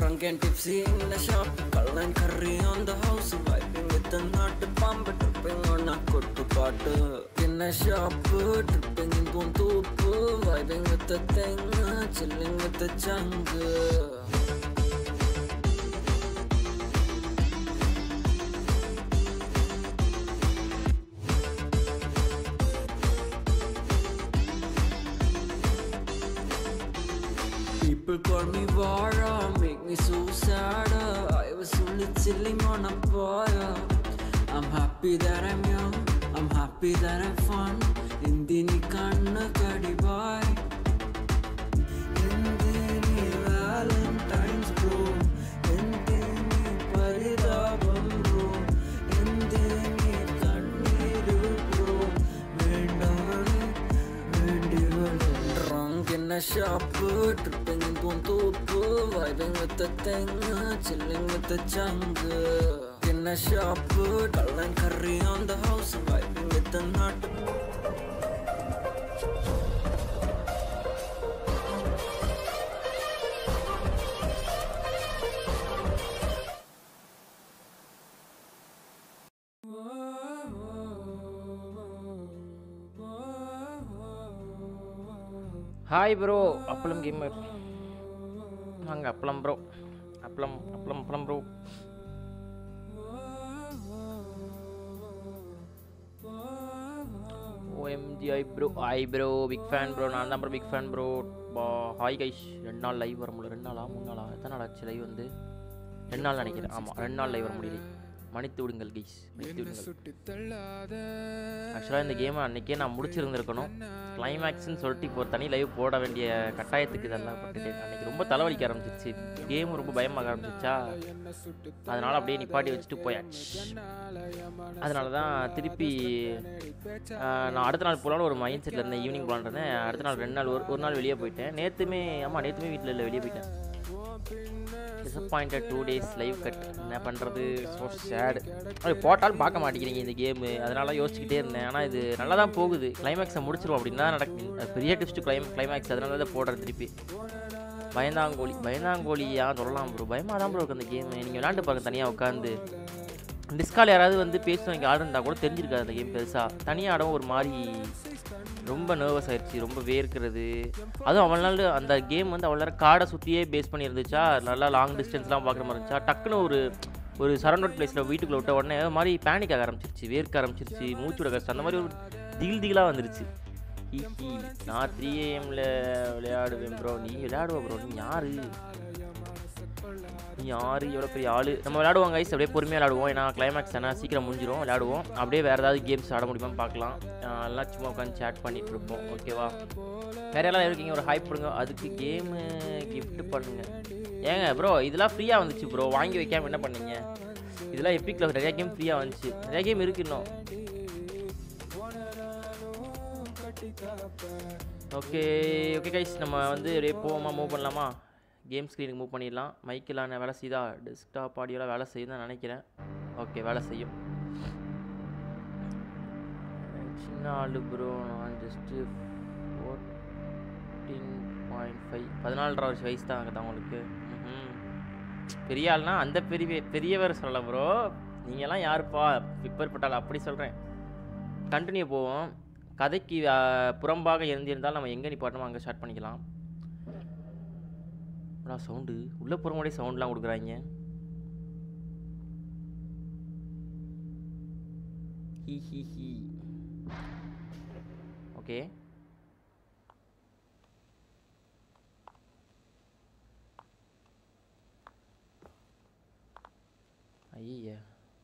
Drunk and tipsy in the shop, cull and curry on the house, vibing with the nut pump, tripping on a kuttu paatu. In a shop, tripping in Puntupu, vibing with the thing, chilling with the chunk. People call me Vara, make me so sad. I was only chilling on a boy. I'm happy that I'm young, I'm happy that I'm fun. Indini kanna kadibai. Indini Valentine's bro. Indini paridabam bro. Indini kanniru bro. Vendavale, vendivale. Drunk in a shop, tripping in Puntupu, vibing with the thing, chilling with the chunk. In a shop, cull and curry on the house, vibing with the nut. Hi bro Appalam gamer வாங்க Appalam bro Appalam Appalam Appalam bro ஓஎம்ஜிஐ bro hi bro big fan bro நான் தான் bro big fan bro பா hi guys ரெண்டு நாள் live வர முடியல ரெண்டு நாளா மூணு நாளா எத்தனை நாள் ஆச்சு லைவ் வந்து ரெண்டு நாள் நினைக்கிறேன் ஆமாம் ரெண்டு நாள் லைவ் வர முடியல மன்னித்து விடுங்கள் கைஸ் மன்னித்து விடுங்கள் ஆக்சுவலாக இந்த கேமை அன்றைக்கே நான் முடிச்சிருந்துருக்கணும் கிளைமேக்ஸ்னு சொல்லிட்டு இப்போ ஒரு தனி லைவ் போட வேண்டிய கட்டாயத்துக்கு இதெல்லாம் பட்டுட்டேன் அன்றைக்கி ரொம்ப தலைவலிக்க ஆரம்பிச்சிருச்சு கேம் ரொம்ப பயமாக ஆரம்பிச்சிச்சா அதனால் அப்படியே நிப்பாட்டி வச்சுட்டு போயாச்சு அதனால தான் திருப்பி ஆஹ், நான் அடுத்த நாள் போகலான்னு ஒரு மைண்ட் செட்டில் இருந்தேன் ஈவினிங் போலான்னு இருந்தேன் அடுத்த நாள் ரெண்டு நாள் ஒரு ஒரு நாள் வெளியே போயிட்டேன் நேற்றுமே ஆமாம் நேற்றுமே வீட்டில் இல்லை வெளியே போயிட்டேன் disappointed two days live cut என்ன பண்ணுறது ஸோ சேடு அது போட்டாலும் பார்க்க மாட்டேங்கிறீங்க இந்த கேமு அதனால யோசிச்சுக்கிட்டே இருந்தேன் ஆனால் இது நல்லா தான் போகுது கிளைமேக்ஸை முடிச்சிருவோம் அப்படின்னா நடக்கும் அது பெரிய டிஸ்ட் கிளைம் கிளைமேக்ஸ் அதனால தான் போடுறேன் திருப்பி பயந்தாங்கோலி பயந்தாங்கோலியா சொல்லலாம் ப்ரோ பயமாக தான் ப்ரோ இருக்கு அந்த கேமு நீங்கள் விளாண்டு பாருங்க தனியாக உட்காந்து டிஸ்கால் யாராவது வந்து பேசுகிறவங்க ஆடு இருந்தால் கூட தெரிஞ்சிருக்காது அந்த கேம் பெருசாக தனியாக ஆடவும் ஒரு மாதிரி ரொம்ப நர்வஸ் ஆயிடுச்சு ரொம்ப வேர்க்கிறது அதுவும் அவ்வளோ நாள் அந்த கேம் வந்து அவ்வளோ நேரம் காடை சுற்றியே பேஸ் பண்ணி இருந்துச்சா நல்லா லாங் டிஸ்டன்ஸ்லாம் பார்க்குற மாதிரி இருந்துச்சா டக்குன்னு ஒரு ஒரு சரௌண்டட் பிளேஸில் வீட்டுக்குள்ள விட்ட உடனே ஒரு மாதிரி பேனிக் ஆக ஆரம்பிச்சிருச்சு வேர்க்க ஆரம்பிச்சிருச்சு மூச்சு விட கஷ்டம் அந்த மாதிரி ஒரு திகில் திகிலாக வந்துருச்சு ஹி ஹி நான் த்ரீ ஏஎம்ல விளையாடுவேன் ப்ரோ நீ விளையாடுவ ப்ரோ நீ யாரு நீ யாரு எவ்வளோ பெரிய ஆளு நம்ம விளையாடுவோம் கைஸ் அப்படியே பொறுமையாக விளையாடுவோம் ஏன்னா கிளைமேக்ஸ் தானே சீக்கிரம் முடிஞ்சிரும் விளையாடுவோம் அப்படியே வேறு ஏதாவது கேம்ஸ் ஆட முடியுமான்னு பார்க்கலாம் ஆஹ் எல்லாம் சும்மா உட்காந்து சேட் பண்ணிட்டு இருப்போம் ஓகேவா வேற யாராவது இருக்கீங்க ஒரு ஹைப் கொடுங்க அதுக்கு கேமு gift பண்ணுங்க ஏங்க ப்ரோ இதெல்லாம் ஃப்ரீயாக வந்துச்சு ப்ரோ வாங்கி வைக்காம என்ன பண்ணீங்க இதெல்லாம் எப்பிக்கில் நிறைய கேம் ஃப்ரீயாக வந்துச்சு நிறைய கேம் இருக்கு இன்னும் ஓகே ஓகே கைஸ் நம்ம வந்து அப்படியே போவோமா மூவ் பண்ணலாமா கேம் ஸ்க்ரீனுக்கு மூவ் பண்ணிடலாம் மைக்கெல்லாம் வேலை செய்யுதா டெஸ்க்டாப் ஆடியோலாம் வேலை செய்யுது தான் நினைக்கிறேன் ஓகே வேலை செய்யும் சின்ன ஆளு ப்ரோ நான் ஜஸ்ட்டு ஃபோர்டீன் பாயிண்ட் ஃபைவ் பதினாலரை வருஷம் வயசு தான் ஆகுது உங்களுக்கு ம்ஹும். பெரிய ஆள்னா அந்த பெரிய பெரியவர் சொல்லல ப்ரோ நீங்கள்லாம் யாருப்பா பிற்பற்பட்டால் அப்படி சொல்கிறேன் கண்டினியூ போவோம் கதைக்கு ஆ, புறம்பாக இருந்திருந்தால் நம்ம எங்கே நிப்பாட்டணுமோ அங்கே ஸ்டார்ட் பண்ணிக்கலாம் சவுண்டு உள்ளே போகிற மாதிரி சவுண்ட்லாம் கொடுக்குறாங்க ஹி ஹி ஹி ஓகே ஐயா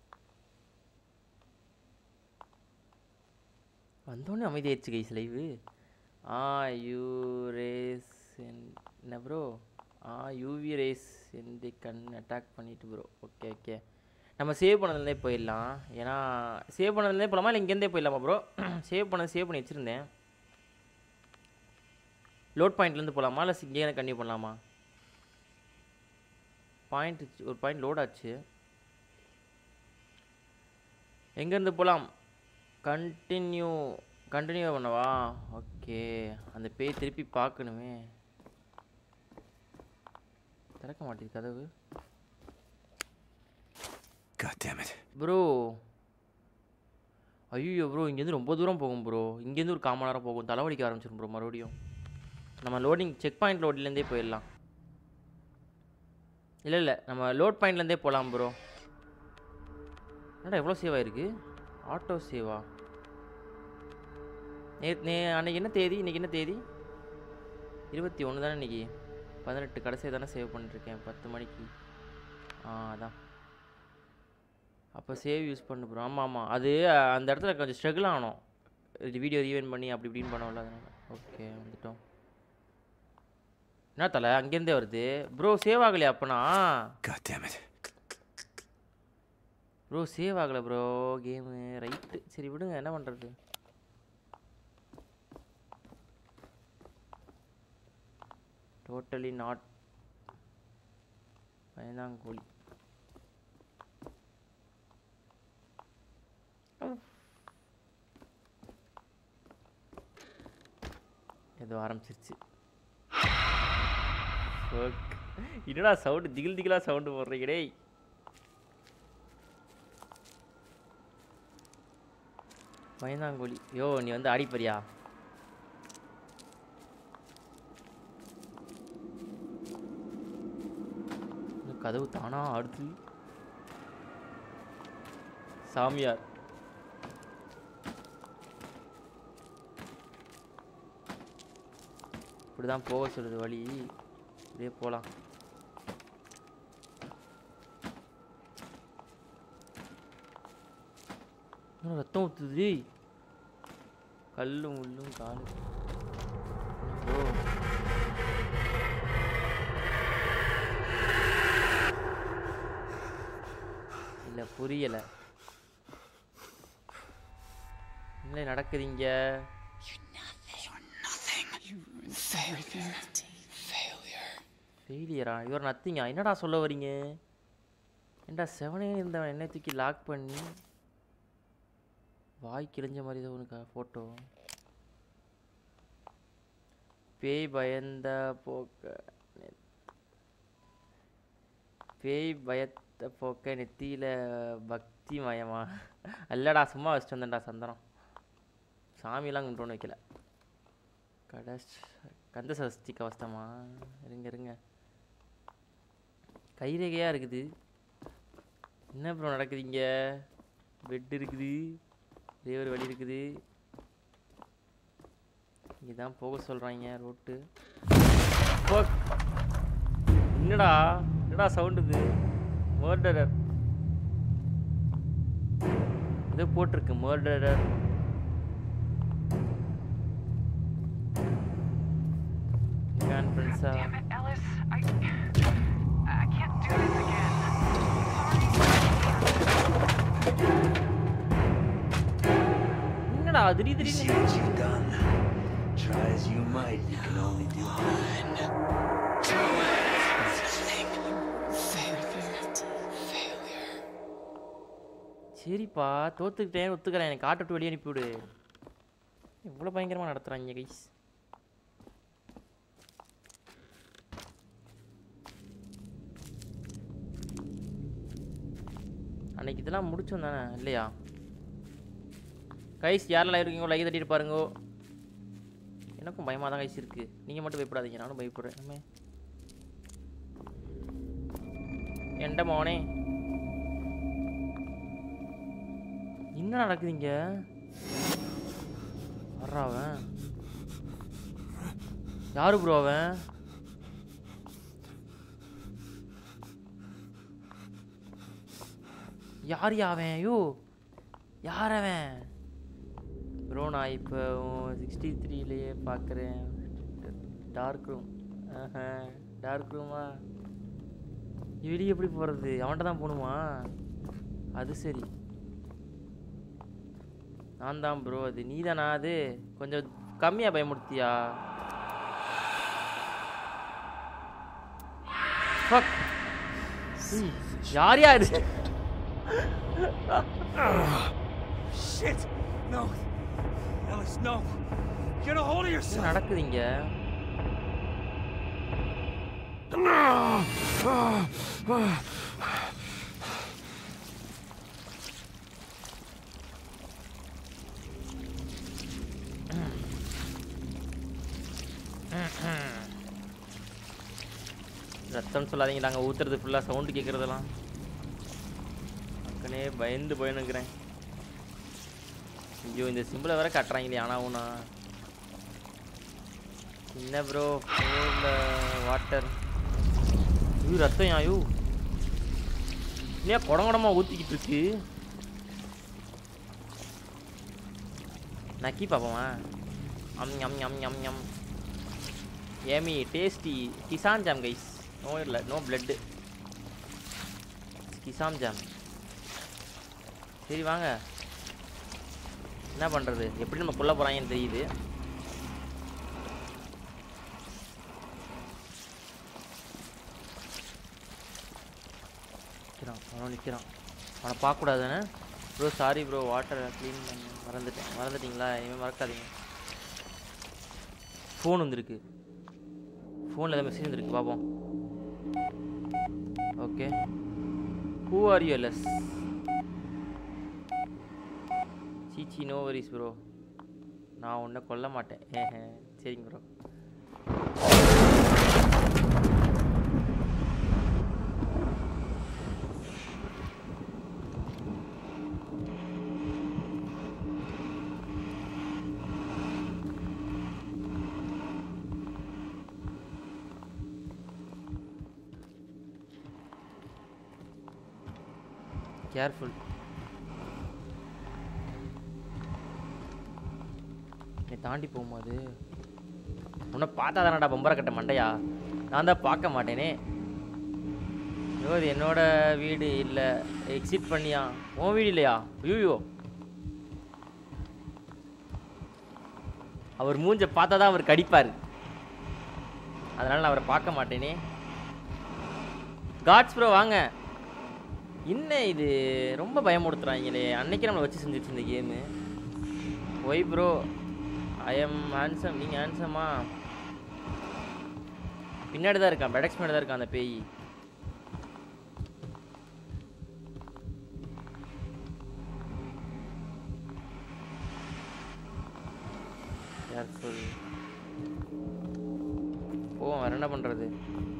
வந்தோடனே அமைதியாயிடுச்சு கைஸ் லைவு ஆ யூ ரேஸ் என்ன ப்ரோ ஆ யூவி ரேஸ் எந்த கண் அட்டாக் பண்ணிட்டு ப்ரோ ஓகே ஓகே நம்ம சேவ் பண்ணதுலேருந்தே போயிடலாம் ஏன்னா சேவ் பண்ணதுலேருந்தே போகலாமா இல்லை இங்கேருந்தே போயிடலாமா ப்ரோ சேவ் பண்ண சேவ் பண்ணி வச்சுருந்தேன் லோட் பாயிண்ட்லேருந்து போகலாமா இல்லை இங்கே கண்டினியூ பண்ணலாமா பாயிண்ட் ஒரு பாயிண்ட் லோட் ஆச்சு எங்கேருந்து போகலாம் கண்டினியூ கண்டினியூ பண்ணவா ஓகே அந்த பேய் திருப்பி பார்க்கணுமே திறக்க மாட்டேங்குது கதவு God damn it. ப்ரோ ஐயோ ப்ரோ இங்கேருந்து ரொம்ப தூரம் போகும் ப்ரோ இங்கேருந்து ஒரு கால் மணி நேரம் போகும் தலைவலிக்க ஆரம்பிச்சிடும் ப்ரோ மறுபடியும் நம்ம லோடிங் செக் பாயிண்ட் லோட்லேருந்தே போயிடலாம் இல்லை இல்லை நம்ம லோட் பாயிண்ட்லேருந்தே போகலாம் ப்ரோ என்னடா எவ்வளோ சேவ் ஆயிருக்கு ஆட்டோ சேவா நே நே அன்னைக்கு என்ன தேதி இன்னைக்கு என்ன தேதி இருபத்தி ஒன்று தானே இன்னைக்கு பதினெட்டு கடைசியாக தானே சேவ் பண்ணிருக்கேன் பத்து மணிக்கு ஆ அதான் அப்போ சேவ் யூஸ் பண்ணு ப்ரோ ஆமாம் ஆமாம் அது அஹ், அந்த இடத்துல கொஞ்சம் ஸ்ட்ரகிள் ஆகணும் இது வீடியோ ரீவைன் பண்ணி அப்படி இப்படின்னு பண்ணோம்ல அதனால ஓகே வந்துட்டோம் என்ன தலை அங்கேருந்தே வருது ப்ரோ சேவ் ஆகலையா அப்பனா God damn it. Bro save ஆகலை ப்ரோ கேமு ரைட்டு சரி விடுங்க என்ன பண்ணுறது டோட்டலி நாட் பயந்தாங்கோழி ஏதோ ஆரம்பிச்சிருச்சு Fuck. என்னடா சவுண்டு திகில் திகிலா சவுண்டு போடுறீங்க டேய் பயந்தாங்கோழி யோ நீ வந்து ஆடிப்பறியா இந்த கதவு தானா ஆடுது சாமியார் இப்படிதான் போக சொல்லுது வழி இப்படியே போகலாம் இன்னும் ரத்தம் ஊத்துது கல்லும் முள்ளும் காலு ப்ரோ இல்லை புரியலை என்ன நடக்குதுங்க ஃபெயிலியரா இவர் நத்திங்கா என்னடா சொல்ல வரீங்க ஏன்டா செவனே இருந்தவன் என்ன தூக்கி லாக் பண்ணி வாய் கிழிஞ்ச மாதிரி தான் உனக்கு ஃபோட்டோ பேய் பயந்த போக்க நெ- பேய் பயத்த போக்க நெத்தியில பக்தி மயமா இல்லடா சும்மா வச்சுட்டு வந்தேன்டா சந்தனம் சாமியெல்லாம் கும்பிட்டு வைக்கல கடைசி கந்த சஷ்டி கவஸ்தமா இருங்க இருங்க கைரேகையாக இருக்குது என்ன ப்ரோ நடக்குதுங்க பெட் இருக்குது இதே ஒரு வழி இருக்குது இங்கே தான் போக சொல்கிறாங்க ரோட்டு Fuck. என்னடா என்னடா சவுண்டு இது மர்டரர் இது போட்டிருக்கு மர்டரர் கான்ஃபரன்ஸா Damn it, Ellis. I, I can't do this again. என்னடா திடீர் You see திடீர்னு what you've done? Try as you might, you can only do சரிப்பா தோத்துக்கிட்டேன் ஒத்துக்கிறேன் எனக்கு ஆட்டோ வெளியே அனுப்பிவிடு இவ்வளோ பயங்கரமாக நடத்துகிறாங்க கைஸ் அன்னைக்கு இதெல்லாம் முடிச்சோம் தானே இல்லையா கைஸ் யாரெல்லாம் live இருக்கீங்களோ லைக் தட்டிட்டு பாருங்கோ எனக்கும் பயமாக தான் கைஸ் இருக்குது நீங்கள் மட்டும் பயப்படாதீங்க நானும் பயப்படுறேன் அம்மே. என்ட மோனே என்ன நடக்குதுங்க வர்றா அவன் யாரு ப்ரோ அவன் யார் அவன் ஐயோ யார் அவன் ப்ரோ நான் இப்போ சிக்ஸ்டி த்ரீலேயே பார்க்குறேன் டார்க் ரூம் ஆஹா டார்க் ரூமா வெளியே எப்படி போகிறது அவன்கிட்ட தான் போகணுமா அது சரி நான் தான் ப்ரோ அது நீ தானா அது கொஞ்சம் கம்மியாக பயமுடுத்தியா Fuck. ஏய், யார் யார் Shit! No! Ellis, no! Get a hold of என்ன yourself! நடக்குது இங்க ரத்தம் சொல்லாதீங்க நாங்கள் ஊத்துறது ஃபுல்லாக சவுண்டு கேட்குறதெல்லாம் மக்கனே பயந்து போயினுக்கிறேன் ஐயோ இந்த சிம்பிளை வேற கட்டுறாங்களே ஆனால் ஊனா என்ன ப்ரோ ஃபோனில் வாட்டர் ஐயோ ரத்தம் ஐயோ ஏன் குடங்குடமா ஊற்றிக்கிட்டு இருக்கு நக்கி பார்ப்போமா அம் ஞம் ஞம் ஞம் ஞம் yummy tasty Kissan jam guys no இல்லை நோ பிளட்டு கிசாம் ஜாம் சரி வாங்க என்ன பண்ணுறது எப்படி நம்ம கொல்ல போகிறாங்கன்னு தெரியுது நிற்கிறான் அவன் நிற்கிறான் அவனை பார்க்கக்கூடாது தானே bro sorry bro water clean பண்ண மறந்துட்டேன் மறந்துட்டீங்களா இனிமேல் மறக்காதீங்க ஃபோன் வந்திருக்கு ஃபோனில் ஏதாவது மெசேஜ் வந்திருக்கு பார்ப்போம் okay who are you Ellis சீச்சி நோ வரிஸ் ப்ரோ நான் உன்னை கொல்ல மாட்டேன் ஏஹே சரிங்க ப்ரோ கேர்ஃபுல் நீ தாண்டி போகும்போது உன்னை பார்த்தா தானடா பொம்பரை கட்ட மண்டையா நான் தான் பார்க்க மாட்டேனே ஐயோ இது என்னோட வீடு இல்லை எக்ஸிட் பண்ணியா உன் வீடு இல்லையா ஐயோ அவர் மூஞ்ச பார்த்தா தான் அவர் கடிப்பார் அதனால நான் அவரை பார்க்க மாட்டேனே காட்ஸ் ப்ரோ வாங்க என்ன இது ரொம்ப பயமுடுத்துறாங்களே அன்னைக்கு நம்மளை வச்சு செஞ்சுச்சு இந்த game why bro I am handsome நீங்கள் ஹேண்ட்ஸமா பின்னாடி தான் இருக்கான் பெடக்ஸ் பின்னாடி தான் இருக்கான் அந்த பேய் கேர்ஃபுல் ஓ வேற என்ன பண்ணுறது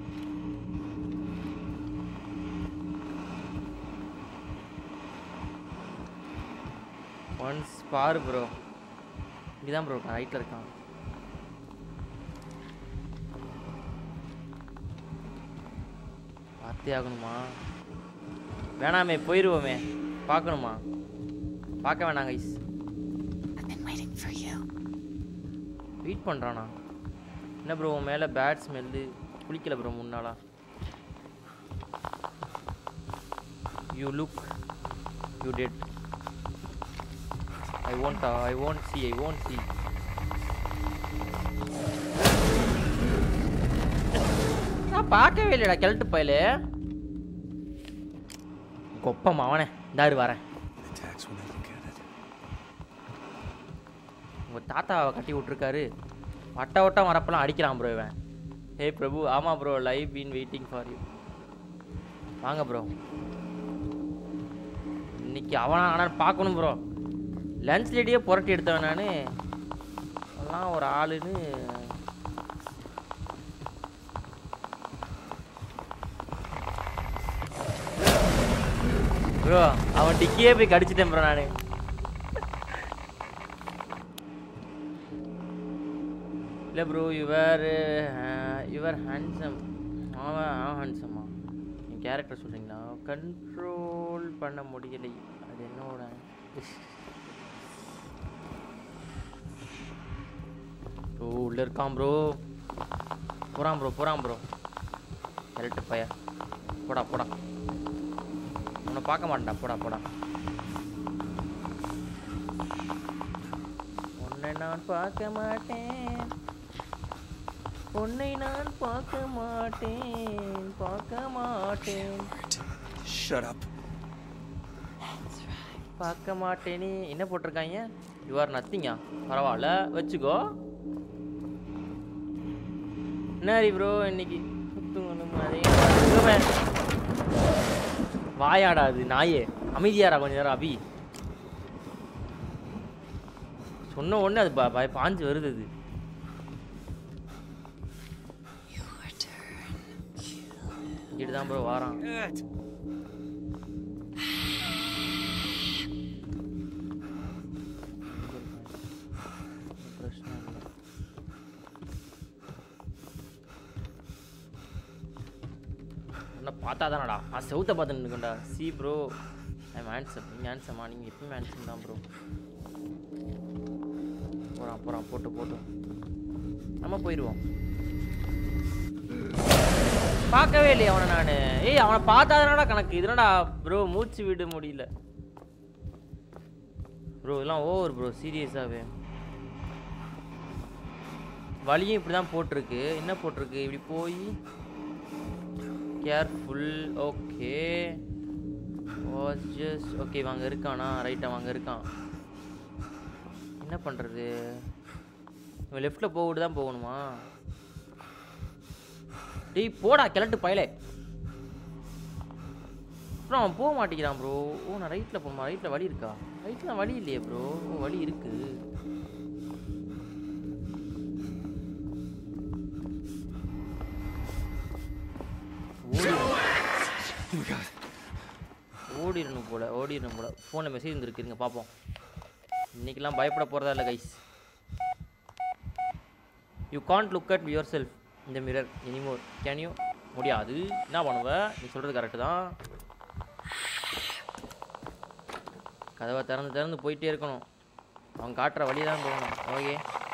ஒன்ஸ் பாரு ப்ரோ இங்கே தான் ப்ரோ இருக்கான் ரைட்டில் இருக்கான் பார்த்தே ஆகணுமா வேணாமே போயிடுவோமே பார்க்கணுமா பார்க்க வேணாம் guys I've been waiting for you. Wait பண்ணுறானா என்ன ப்ரோ உன் மேலே பேட் ஸ்மெல்லு குளிக்கல ப்ரோ முன்னாளா you look you dead I won't I won't see I won't see நான் பார்க்கவே இல்லைடா கிழட்டு பயலே கொப்பம் அவனே இந்தாரு வரேன் It attacks when I look at it. உங்கள் தாத்தாவை கட்டி விட்ருக்காரு வட்ட வட்டம் வரப்பெல்லாம் அடிக்கிறான் ப்ரோ இவன் ஹே பிரபு ஆமாம் bro live been waiting for you வாங்க ப்ரோ இன்னைக்கு அவனா ஆனால் பார்க்கணும் ப்ரோ லஞ்ச் லேடியே புரட்டி எடுத்தவன் நான் அதெல்லாம் ஒரு ஆளுன்னு ப்ரோ அவன் டிக்கியே போய் கடிச்சிட்டேன் ப்ரோ நான் இல்லை ப்ரோ யுவர் யுவர் ஹேண்ட்ஸம் அவன் அவன் ஹேண்ட்ஸம்மா என் கேரக்டர் சொல்கிறீங்களா கண்ட்ரோல் பண்ண முடியலை அது என்னோட ப்ரோ உள்ளே இருக்கான் ப்ரோ போகிறான் ப்ரோ போகிறான் ப்ரோ கரெக்டு பைய போடா போடா உன்னை பார்க்க மாட்டேன்டா போடா போடா உன்னை நான் பார்க்க மாட்டேன் உன்னை நான் பார்க்க மாட்டேன் பார்க்க மாட்டேன் Shut up. பார்க்க மாட்டேனே என்ன போட்டிருக்காங்க யூ ஆர் நத்திங்கா பரவாயில்ல வச்சுக்கோ என்ன ப்ரோ இன்னைக்கு சுத்துங்க இவன். வாயாடா அது நாயே அமைதியாடா கொஞ்ச நேரம் அபி சொன்ன உடனே அது பா- பா- பாஞ்சு வருது அது Your turn. இங்கிட்டு தான் ப்ரோ வாரான் Shit. பிரச்சனை இல்லை உன்னை பார்த்தா தானடா நான் செவுத்த பார்த்துட்டு இருக்கேன்டா சி ப்ரோ ஐம் ஹேண்ட்ஸம் நீங்கள் ஹேண்ட்ஸமா நீங்கள் எப்பவும் ஹேண்ட்ஸம் தான் ப்ரோ போகிறான் போகிறான் போட்டு போட்டு நம்ம போயிடுவோம் பார்க்கவே இல்லையே அவனை நான் ஏய் அவனை பார்த்தாதானடா கணக்கு இதுனடா ப்ரோ மூச்சு விட முடியல ப்ரோ இதெல்லாம் ஓவர் ப்ரோ சீரியஸாகவே வழியும் இப்படி தான் போட்டிருக்கு என்ன போட்டிருக்கு இப்படி போய் கேர்ஃபுல் ஓகே ஜஸ்ட் ஓகே அங்கே இருக்கானா ரைட் அவன் அங்கே இருக்கான் என்ன பண்ணுறது இவன் லெஃப்டில் போகிட்டு தான் போகணுமா டேய் போடா கிளட்டு பயலே அப்புறம் அவன் போக மாட்டேங்கிறான் ப்ரோ ஓ நான் ரைட்டில் போகணுமா ரைட்டில் வழி இருக்கா ரைட்டில் வழி இல்லையே ப்ரோ ஓ வழி இருக்கு Oh my god. ஓடிடணும் போல ஓடிடணும் போல ஃபோனில் மெசேஜ் வந்துருக்கு இருங்க பார்ப்போம் இன்னைக்கெல்லாம் பயப்பட போகிறதா இல்லை guys you can't look at yourself இந்த மிரர் எனிமோர் கேன் யூ முடியாது என்ன பண்ணுவ நீ சொல்கிறது கரெக்டு தான் கதவை திறந்து திறந்து போயிட்டே இருக்கணும் அவன் காட்டுற வழி தான் போகணும் ஓகே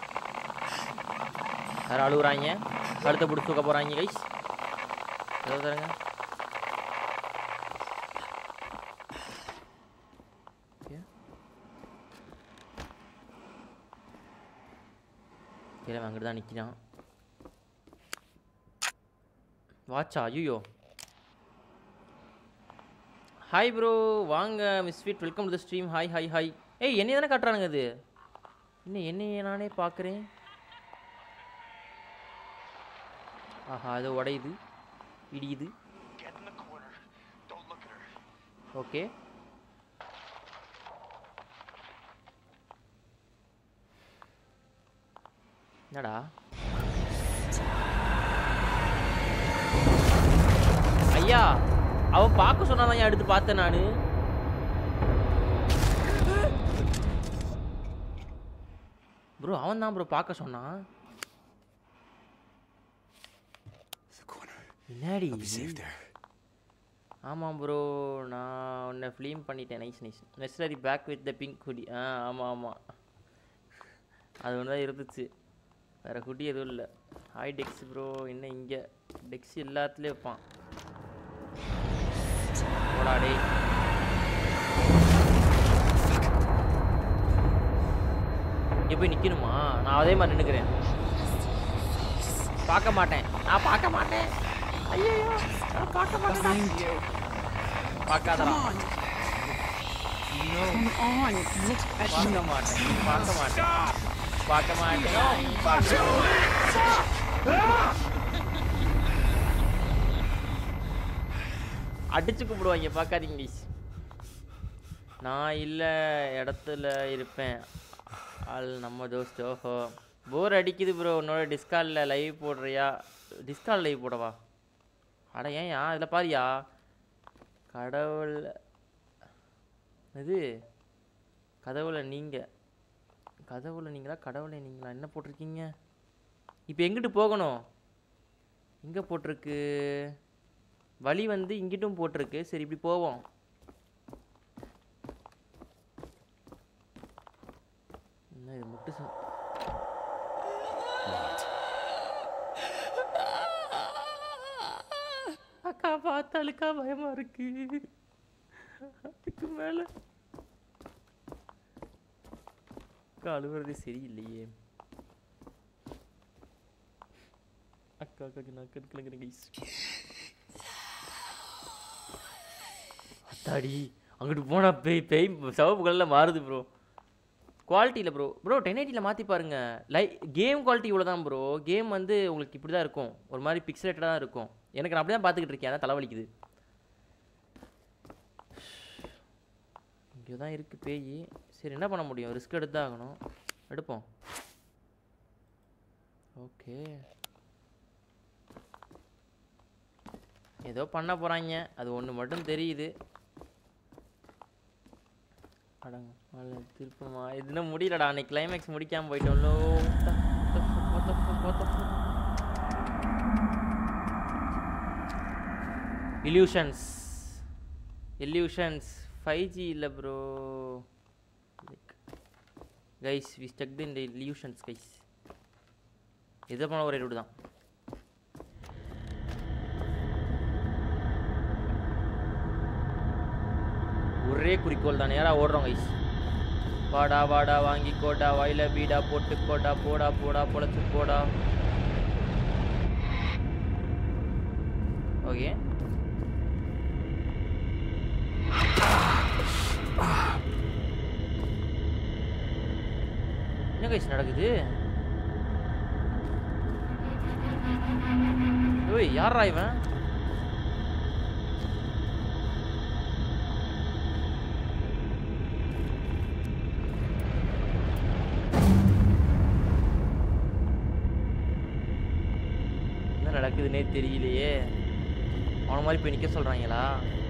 யாரும் அழுகுறாங்க கழுத்தை பிடிச்சி தூக்க போகிறாங்க கைஸ் கதவை தரங்க ஓகே கிழமை அங்கிட்டு தான் நிற்கிறான் வாட்சா ஐயோ ஹாய் ப்ரோ வாங்க miss sweet welcome to the stream hi hi hi hey என்னைய தானே காட்டுறானுங்க அது இன்னும் என்னைய நானே பார்க்குறேன் ஆஹா அது உடையுது இடியுது Get in the corner. Don't look at her. Okay என்னடா ஐயா அவன் பார்க்க சொன்னாதான் ஏன் எடுத்து பார்த்தேன் நான் ப்ரோ அவன் தான் ப்ரோ பார்க்க சொன்னான் The corner. என்னடி I'll be இது? safe there. ஆமாம் ப்ரோ நான் உன்னை ஃபிலிம் பண்ணிட்டேன் நைஸ் நைஸ் நெஸ்டரி back with the pink hoodie ஆ ஆமாம் ஆமாம் அது ஒன்று தான் இருந்துச்சு வேறு ஹுடி எதுவும் இல்லை ஹாய் டெக்ஸ் ப்ரோ என்ன இங்கே டெக்ஸ் எல்லாத்துலேயும் வைப்பான் போடா டேய் இங்கே போய் நிற்கணுமா நான் அதே மாதிரி நின்றுக்கிறேன் பார்க்க மாட்டேன் நான் பார்க்க மாட்டேன் ஐயோ நான் பார்க்க மாட்டேன் பார்க்காதடா Come on. Look at பார்க்க me. மாட்டேன் பார்க்க மாட்டேன் பார்க்க மாட்டேன் அடிச்சு கூப்பிடுவாங்க பார்க்காதீங்க ப்ளீஸ் நான் இல்லை இடத்துல இருப்பேன் ஆள் நம்ம தோஸ்த் ஓஹோ போர் அடிக்குது ப்ரோ உன்னோட டிஸ்காலில் லைவ் போடுறியா டிஸ்கால் லைவ் போடவா அட ஏன்யா இதில் பாரியா கடவுள் இது கதவுல நீங்கள் கதவுல நீங்களா கடவுளை நீங்களா என்ன போட்டிருக்கீங்க இப்போ எங்கிட்டு போகணும் எங்கே போட்டிருக்கு வழி வந்து இங்கிட்டும் போட்டிருக்கு சரி இப்படி போவோம் என்ன இது முட்டு ச- அக்கா பார்த்தாலுக்கா பயமா இருக்கு அதுக்கு மேல அக்கா அழுகுறதே சரியில்லையே அக்கா அக்கா நான் கண்கலங்குறேன் கைஸ் அத்தாடி அங்கிட்டு போனா பேய் பேய் சிவப்பு கலரில் மாறுது ப்ரோ குவாலிட்டியில் ப்ரோ ப்ரோ டென் எயிட்டியில் மாற்றி பாருங்க லை கேம் குவாலிட்டி இவ்வளோ தான் ப்ரோ கேம் வந்து உங்களுக்கு இப்படி தான் இருக்கும் ஒரு மாதிரி பிக்சலேட்டடாக தான் இருக்கும் எனக்கு நான் அப்படி தான் பார்த்துக்கிட்டு இருக்கேன் அதான் தலைவலிக்குது இங்கே தான் இருக்குது பேய் சரி என்ன பண்ண முடியும் ரிஸ்க் எடுத்து தான் ஆகணும் எடுப்போம் ஓகே ஏதோ பண்ண போகிறாங்க அது ஒன்று மட்டும் தெரியுது அடங்க அட, திருப்பமா இது இன்னும் முடியலடா அன்னைக்கு கிளைமேக்ஸ் முடிக்காமல் போயிட்டோம்லோ What the fuck, what the fuck, what the fuck? illusions illusions 5G இல்லை ப்ரோ கைஸ் வி ஸ்டக் இந்த illusions கைஸ் எதை போன ஒரே ரூட் தான் ஒரே குறிக்கோள் தான் நேராக ஓடுறோம் கைஸ் வாடா வாடா வாங்கி கோடா வாயில பீடா போட்டு கோடா போடா போடா பொழைச்சு போடா ஓகே என்ன கைஸ் நடக்குது ஓய் யாரா இவன் என்ன நடக்குதுன்னே தெரியலையே அவன மாதிரி போய் நிற்க சொல்கிறாங்களா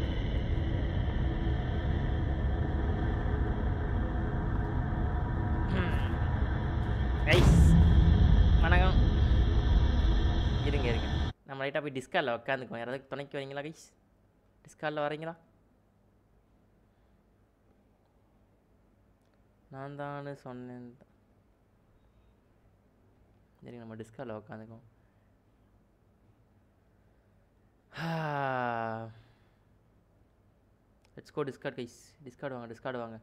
கைஸ் வணக்கம் இருங்க இருங்க நம்ம லைட்டாக போய் டிஸ்காலில் உட்காந்துக்குவோம் யாராவது துணைக்கு வரீங்களா கைஸ் டிஸ்காலில் வரீங்களா நான் தானு சொன்னேன் சரிங்க நம்ம டிஸ்காலில் உட்காந்துக்குவோம் let's go Discord guys Discord வாங்க டிஸ்கார்ட் வாங்க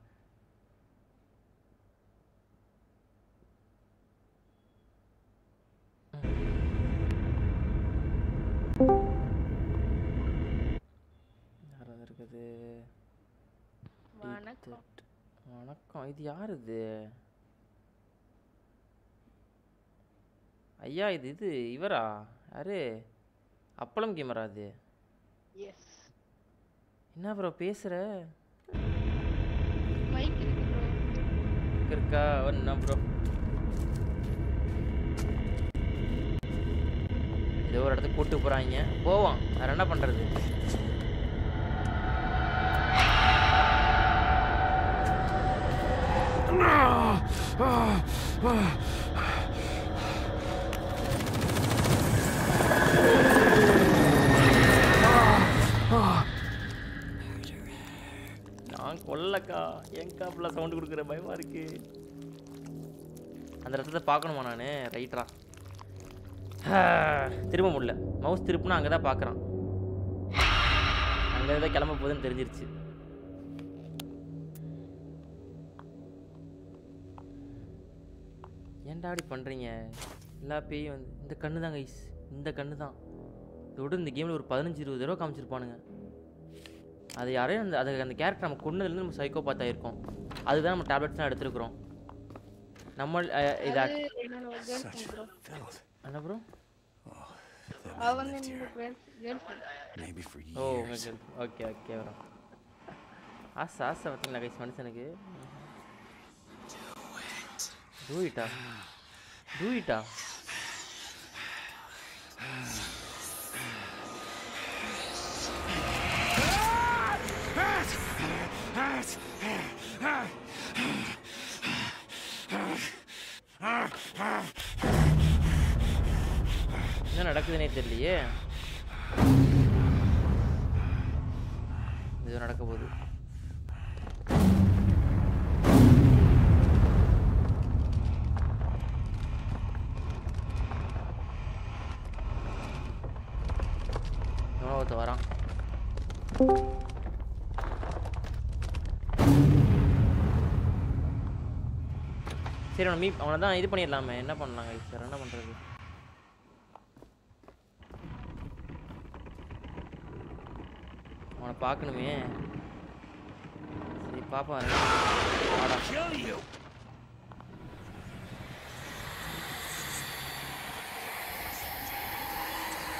யார் வந்திருக்குது வணக்கம் வணக்கம் இது யார் இது ஐயா இது இது இவரா யாரு அப்பளம் கேமரா அது எஸ் என்ன ப்ரோ பேசுகிற மைக் இருக்கு ப்ரோ இருக்கா என்ன ப்ரோ ஏதோ ஒரு இடத்துக்கு கூட்டு போகிறாங்க போவோம் வேறு என்ன பண்ணுறது நான் கொல்லக்கா ஏங்கா ஃபுல்லாக சவுண்டு கொடுக்குற பயமாக இருக்கு அந்த ரத்தத்தை பார்க்கணுமா நான் ரைட்ரா திரும்ப முடியல மவுஸ் திருப்புனா அங்கே தான் பார்க்குறான் அங்கே தான் கிளம்ப போகுதுன்னு தெரிஞ்சிருச்சு ஏன்டா அப்படி பண்ணுறீங்க எல்லா பேயும் வந்து இந்த கண்ணு தான் கைஸ் இந்த கண்ணு தான் இதோட இந்த கேமில் ஒரு பதினஞ்சு இருபது தடவை காமிச்சிருப்பானுங்க அது யாரையும் அந்த அது அந்த கேரக்டர் நம்ம கொண்டதுலேருந்து நம்ம சைக்கோ பார்த்தாயிருக்கோம் அதுதான் நம்ம டேப்லெட்ஸ்லாம் எடுத்துருக்குறோம் நம்ம அஹ், இது அது act- என்னோட கேர்ள் ஃப்ரெண்ட் ப்ரோ Fellas, என்ன ப்ரோ அவ வந்து என்னோட girlfriend maybe for oh years. Okay okay bro ஆசை ஆசை பார்த்தீங்களா கைஸ் மனுஷனுக்கு டூயிட்டா டூயிட்டா என்ன நடக்குதுன்னே தெரியலையே இது நடக்க போகுது எவனோ ஒருத்தன் வரான் சரி அவனை மீ அவனை தான் இது பண்ணிடலாமே என்ன பண்ணலாங்க சார் என்ன பண்ணுறது அவனை பார்க்கணுமே சரி பாப்பா Kill you!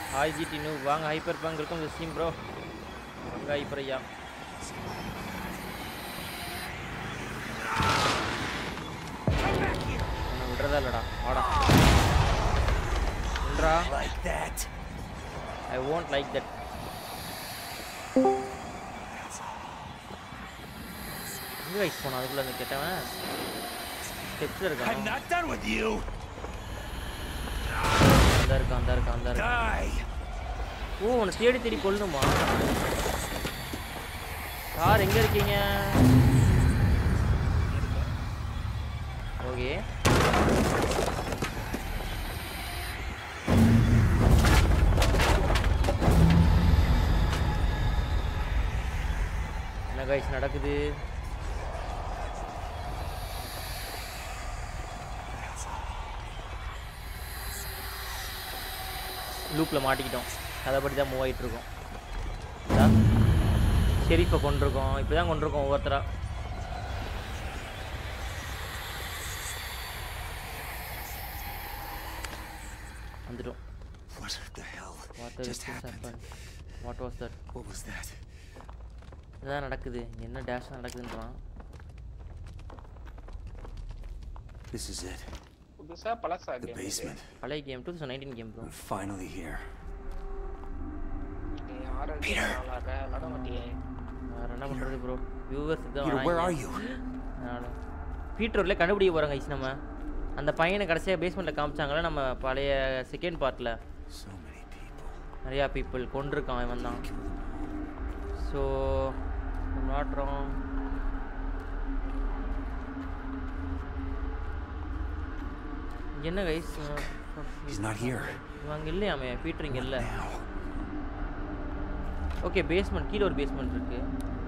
Hi G D வாங்க ஹைப்பர் பங்க் இருக்கும் ஸ்ட்ரீம் ப்ரோ வாங்க ஹைப்பர் ஐயா உன்னை விடுறதா இல்லடா வாடா விட்றா Like that. I won't like that எங்கே கைஸ் போனா அதுக்குள்ள அந்த கெட்டவன் ஸ்டெப்ஸில் I'm இருக்கான் not done with you. அந்த இருக்கான் அந்த இருக்கான் அந்த இருக்கான் Die. ஓ உன்னை தேடி தேடி கொல்லணுமா சார் எங்க இருக்கீங்க ஓகே என்ன கைஸ் நடக்குது லூப்பில் மாட்டிக்கிட்டோம் கதைப்படி தான் மூவ் ஆகிட்டு இருக்கோம் ஷெரீஃபை கொண்டிருக்கோம் இப்போ தான் கொண்டிருக்கோம் ஒவ்வொருத்தரா வந்துட்டோம் What the hell what just happened? What was that What was that? இதுதான் நடக்குது இங்க என்ன டேஷ் நடக்குதுன்றான் This is it. புதுசா பழசா The game இது? basement. பழைய game two thousand nineteen game bro We're finally here. நீ ஆரஞ்சு Peter. விளாட விளாட மாட்டியே வேறு என்ன பண்ணுறது ப்ரோ வியூவர்ஸ் தான் Peter, where are வராங்க. you? அதனால பீட்டர்ல கண்டுபிடிக்க போகிறோம் கைஸ் நம்ம அந்த பையனை கடைசியாக பேஸ்மெண்ட்டில் காமிச்சாங்களே நம்ம பழைய செகண்ட் பார்ட்டில் So many people. நிறையா பீப்புள் கொண்டிருக்கான் இவன் தான் ஸோ நாட் ராங் என்ன கைஸ் He's not here. இவன் அங்கே இல்லையாமே பீட்டர் இங்கே இல்லை Now. ஓகே பேஸ்மெண்ட் கீழே ஒரு பேஸ்மெண்ட் இருக்கு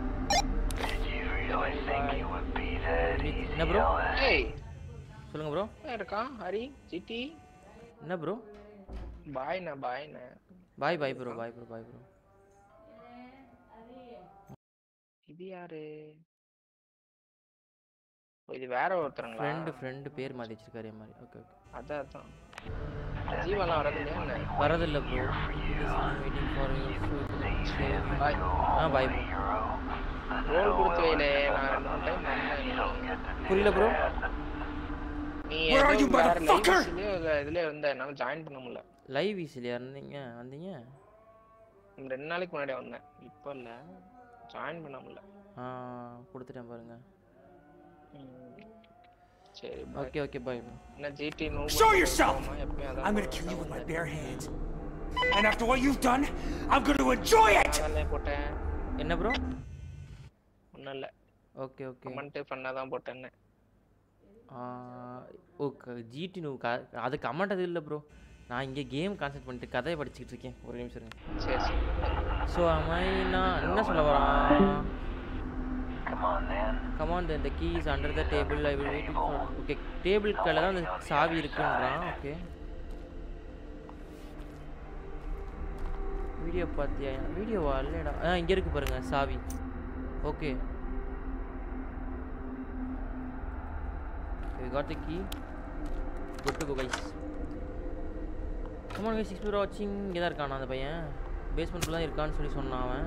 என்ன ப்ரோ ஏய் சொல்லுங்க ப்ரோ என்ன இருக்கான் ஹரி ஜிடி என்ன ப்ரோ பாய்ண்ணா பாய்ண்ணா bye bye bro bye bro bye bro இது யாரு ஓ, இது வேற ஒருத்தருங்களா ஃப்ரெண்டு ஃப்ரெண்டு பேர் மாற்றி வச்சிருக்காரு என் மாதிரி ஓகே ஓகே அதான் அதான் ஜீவெல்லாம் வரது இல்லையா என்ன வரதில்லை ப்ரோ வெயிட்டிங் ஃபார் பாய் ஆ பாய் ப்ரோ ரோல் கொடுத்து வைலே நான் ரெண்டு மூணு டைம் வந்தேன் புரியல ப்ரோ நீ Where are ஏதோ you, வேற motherfucker? லைவ்ஸ்லயோ இல்ல இதுலயோ இருந்த என்னால ஜாயின் பண்ண முடியல லைவ் வீசிலையா இருந்தீங்க வந்தீங்க இந்த ரெண்டு நாளைக்கு முன்னாடி வந்தேன் இப்போ இல்ல ஜாயின் பண்ண முடியல ஆ கொடுத்துட்டேன் பாருங்க ம். சரி bye. Okay okay bye bro என்ன ஜிடி no Show yourself! I'm gonna kill you with my bare hands. And after what you've done, I'm gonna enjoy it! அதெல்லாம் போட்டேன் என்ன ப்ரோ ஒன்றும் இல்லை ஓகே ஓகே கமெண்ட் பண்ணாதான் தான் போட்டேன்னு ஓ ஜிடி நூ க அது கமெண்ட் அது இல்லை ப்ரோ நான் இங்கே கேம் கான்சென்ட் பண்ணிட்டு கதையை படிச்சுக்கிட்டு இருக்கேன் ஒரு நிமிஷம் இருங்க சரி சரி ஸோ அம்மைனா என்ன சொல்ல வரான் கமான் இந்த keys under the table I will waiting for okay table கீழே தான் அந்த சாவி இருக்குன்றான் ஓகே வீடியோ பார்த்தியா வீடியோவா இல்லைடா ஆ இங்கே இருக்கு பாருங்க சாவி okay we got the key good to go guys come on guys explore watching இங்கே தான் இருக்கானா அந்த பையன் பேஸ்மெண்ட்டில் தான் இருக்கான்னு சொல்லி சொன்னான் அவன்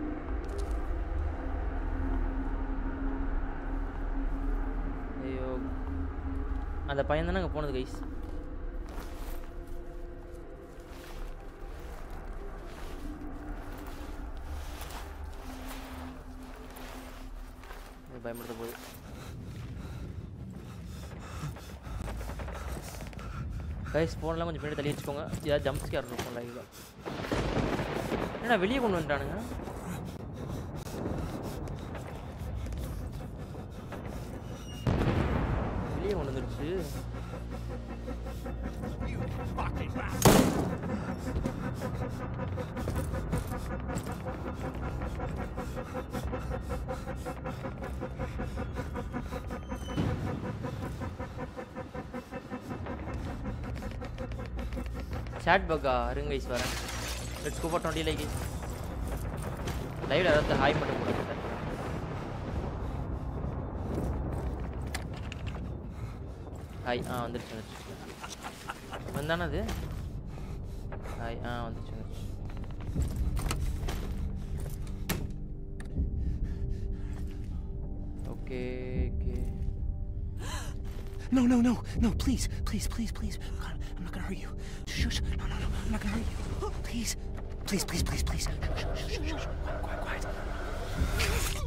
ஐயோ அந்த பையன் தானே அங்கே போனது கைஸ் பயமுடுத்த போகுது கைஸ் ஃபோன்லாம் கொஞ்சம் பின்னாடி தள்ளி வச்சுக்கோங்க ஏதாவது ஜம்ப் ஸ்கேர் இருக்கும் லைவில் என்னடா வெளியே கொண்டு வந்துட்டானுங்க வெளியே கொண்டு வந்துருச்சு சாட் பக்கா இருங்க கைஸ் வரேன் let's go for twenty like லைவ்ல ஏதாவது ஹாய் மட்டும் போடுங்க ஹாய் ஆ வந்துருச்சு வந்துருச்சு வந்தானே அது ஹாய் ஆ வந்துருச்சு வந்துருச்சு okay okay No, no, no, no, please, please, please, please. God, I'm not gonna hurt you. Shush, no, no, no, I'm not gonna hurt you. Please, please, please, please, please. Shush, shush, shush, shush. Quiet, quiet, quiet.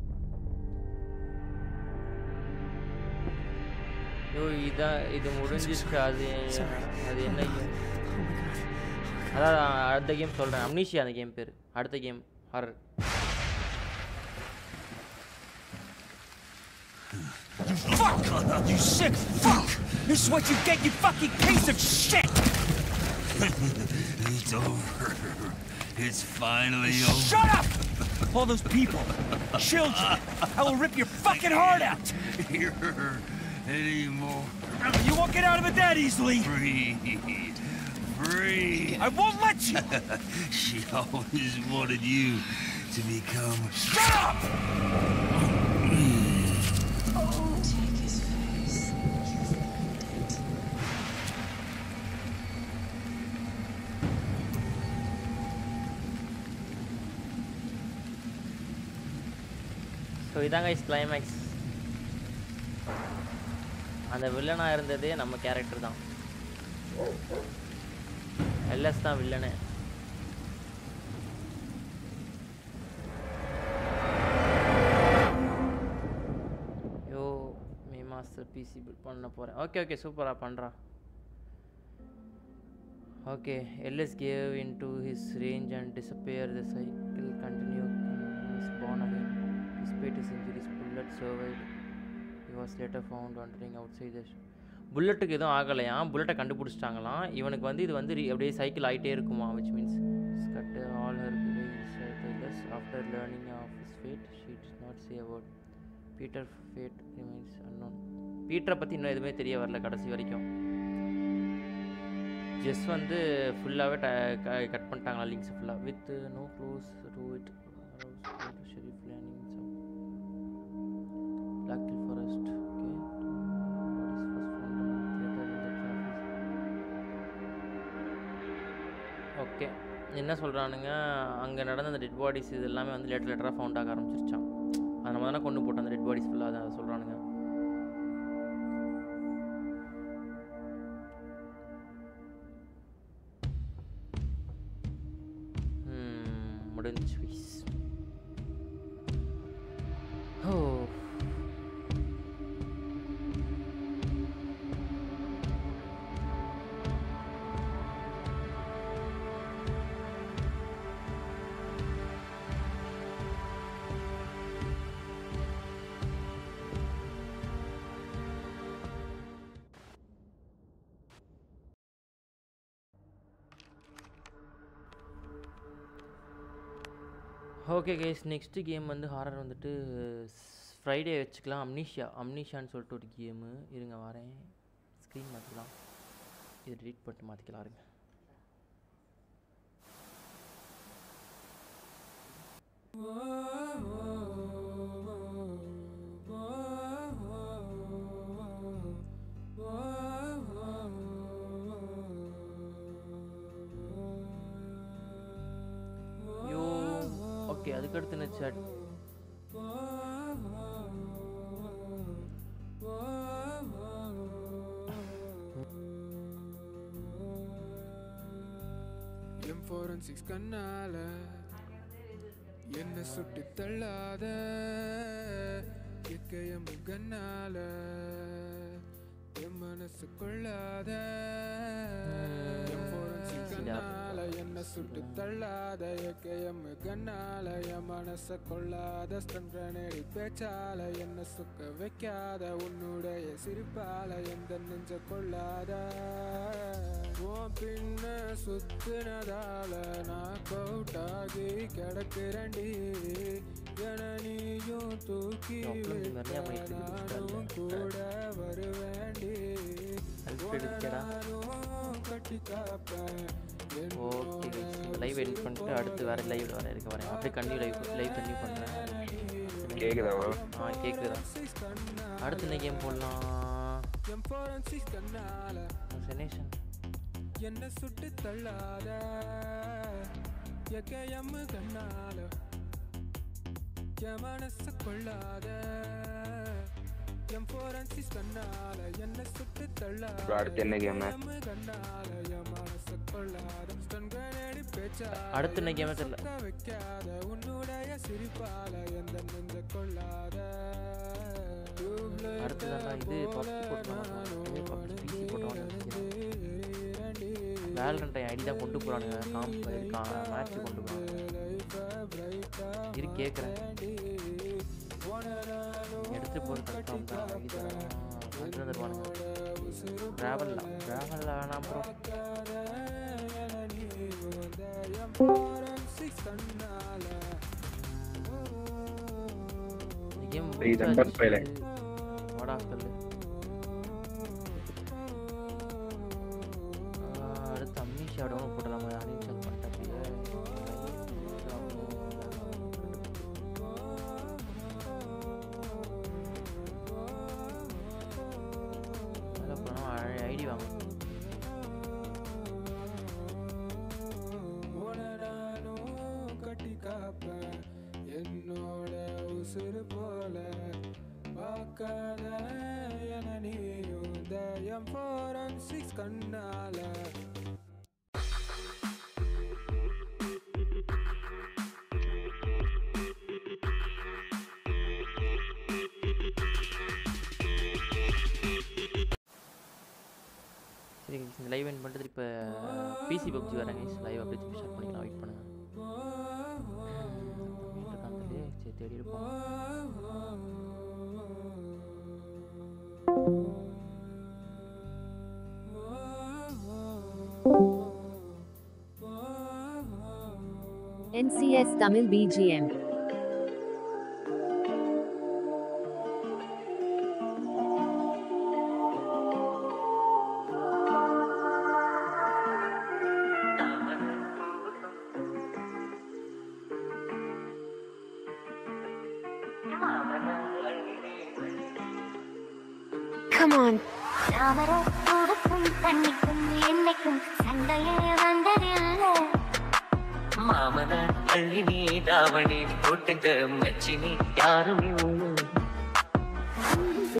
ஐயோ இதான் இது முடிஞ்சிருச்சு அது அது என்ன game? Oh my god. அதான் நான் அடுத்த கேம் சொல்கிறேன் அம்னீஷியா அந்த கேம் பேர் அடுத்த game horror Fuck! You sick fuck! This is what you get, you fucking piece of shit! It's over. It's finally over. Shut up! All those people, children, I will rip your fucking heart out! Here anymore. You won't get out of it that easily! Breathe. Breathe. I won't let you! She always wanted you to become. Shut up! Take his face. So இதாங்க is climax அந்த வில்லனாக இருந்ததே நம்ம character தான் LS தான் வில்லனு yo may master PC build பண்ண போகிறேன் ஓகே ஓகே சூப்பராக பண்ணுறான் okay LS cave in to his rage and disappear the cycle continue is born again despite his injuries bullet survived he was later found wandering outside the புல்லட்டுக்கு எதுவும் ஆகலையாம் புல்லட்டை கண்டுபிடிச்சிட்டாங்களாம் இவனுக்கு வந்து இது வந்து re- அப்படியே சைக்கிள் ஆகிட்டே இருக்குமா which means cut all her tailors after learning of his fate she did not say a word Peter fate remains unknown பீட்டரை பற்றி இன்னும் எதுவுமே தெரிய வரல கடைசி வரைக்கும் ஜெஸ் வந்து ஃபுல்லாகவே கட் பண்ணிட்டாங்களா லிங்க்ஸ் ஃபுல்லாக with no clues to it sheriff learning black hill forest okay என்ன சொல்கிறானுங்க அங்கே நடந்த அந்த டெட் பாடிஸ் இது எல்லாமே வந்து லேட்டர் லேட்டராக ஃபவுண்ட் ஆக ஆரம்பிச்சிருச்சான் அது நம்ம தானே கொண்டு போட்டோம் அந்த டெட் பாடிஸ் ஃபுல்லாக அதை சொல்கிறானுங்க முடிஞ்சு ப்ளீஸ் ஓ ஓகே கைஸ் நெக்ஸ்ட்டு கேம் வந்து ஹாரர் வந்துட்டு ஃப்ரைடே வச்சுக்கலாம் அம்னீஷியா அம்னீஷியான்னு சொல்லிட்டு ஒரு கேமு இருங்க வரேன் ஸ்க்ரீன் மாற்றிக்கலாம் இது delete பண்ணிட்டு மாற்றிக்கலாம் இருங்க ஐயோ ஓகே அதுக்கடுத்து என்ன chat எம் ஃபோரன்சிக்ஸ் கண்ணால என்ன சுட்டு தள்ளாத எக்கையம் கண்ணால என் மனசு கொள்ளாத எம் ஃபோரன்சிக்ஸ் கண்ணால என்ன சுட்டு தள்ளாத எக்கையம் கண்ணால என் மனச கொள்ளாத ஸ்டன் கிரனேடி பேச்சால என்ன சுக்க வைக்காத உன்னுடைய சிரிப்பால எந்த நெஞ்ச கொள்ளாத உன் பின்ன சுத்தினதால நான் கவுட்டாகி கிடக்குறண்டி என நீயும் தூக்கி அப்புறம் இந்த விட்ட நிறையா போயிட்டு இருக்கு நானும் கூட வருவேண்டி Help எடுக்கடா. நானும் கட்டி காப்பேன் ஓகே கைஸ் லைவ் எடிட் பண்ணிட்டு அடுத்து வேறு லைவ் வர இருக்க வரேன் அப்படியே கண்டினியூ லைவ் லைவ் கண்டினியூ பண்ணுறேன் கேக்குதா bro? ஆ கேட்குதா அடுத்து என்ன கேம் போடலாம் எம் ஃபோரன்சிக்ஸ் கண்ணால செனேஷன் என்ன சுட்டு தள்ளாத எக்கையம் கண்ணால என் மனச கொள்ளாத என் ஃபோரன்சிஸ் கண்ணால என்ன சுட்டு தள்ளாத Bro, அடுத்து என்ன game? கண்ணால என் மனச கொள்ளாத ஸ்டன் கனடி பேச்சா அடுத்து என்ன கேமே தெரியல வைக்காத உன்னுடைய சிரிப்பால எந்த நெஞ்ச கொள்ளாத அடுத்ததான் இது பப்ஜி போட்டுருவாங்க பிசி போட்டுருவாங்க வேலண்டைன் ஐடி தான் கொண்டு போகிறானுங்க காம்ப் மேட்ச் கொண்டு போகிறாங்க இரு கேட்குறேன் எடுத்து போகிற கன்ஃபார்ம் தான் ஐடி தான் எடுத்து வந்துடுவானுங்க ட்ராவல்லாம் ட்ராவல் வேணாம் bro game Hey, number five ல. வாடா சொல்லு அடுத்து அம்மிஷாவோட போட்டுடலாமா அன்இன்ஸ்டால் பண்ணிட்டேன் அதில் போனால் ஐடி வாங்க கட்டி காப்பேன் என்னோட உசுறு போல பார்க்காத என நீயும் தயம் ஃபோரன்சிக்ஸ் கண்ணால சரி இந்த லைவ் என் பண்ணுறது இப்போ பிசி பப்ஜி வரேன் லைவ் அப்படியே திருப்பி ஸ்டார்ட் பண்ணிக்கலாம் வெயிட் பண்ணுங்க வீட்டில் இருக்காங்களே சரி தேடி இருப்போம் NCS Tamil BGM. Come on. தாமரை பூவுக்கும் தண்ணிக்கும் என்னைக்கும் சண்டையே வந்ததில்லை மாமன அள்ளி நீ தாவணி போட்டுக்க மச்சினி யாரும்